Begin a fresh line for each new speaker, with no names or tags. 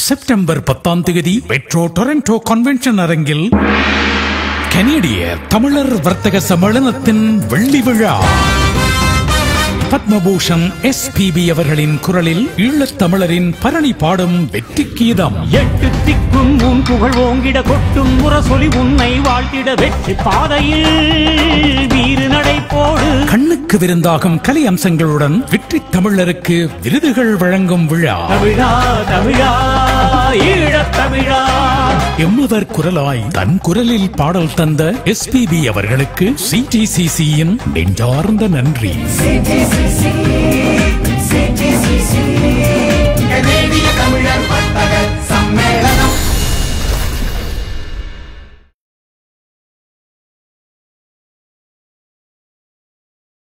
September பத்தாம் தேதி metro Toronto convention அரங்கில் கனேடிய தமிழர் வர்த்தக சம்மேளனத்தின் வெள்ளி விழா பத்மபூஷன் எஸ்பிபி அவர்களின் குரலில் ஈழத் தமிழரின் பரணி பாடும் வெற்றி கீதம்
எட்டு திக்கும் உன் புகழ் ஓங்கிட கொட்டும் முரசொலி உன்னை வாழ்த்திட வெற்றி பாதையில் வீறு நடை போடு
கண்ணுக்கு விருந்தாகும் கலை அம்சங்களுடன் வெற்றி தமிழருக்கு விருதுகள் வழங்கும் விழா
தமிழா தமிழா ஈழத் தமிழா
எம்மவர் குரலாய் தன் குரலில் பாடல் தந்த எஸ்பிபி அவர்களுக்கு சிடிசிசியின் நெஞ்சார்ந்த நன்றி
கனேடிய தமிழர் வர்த்தக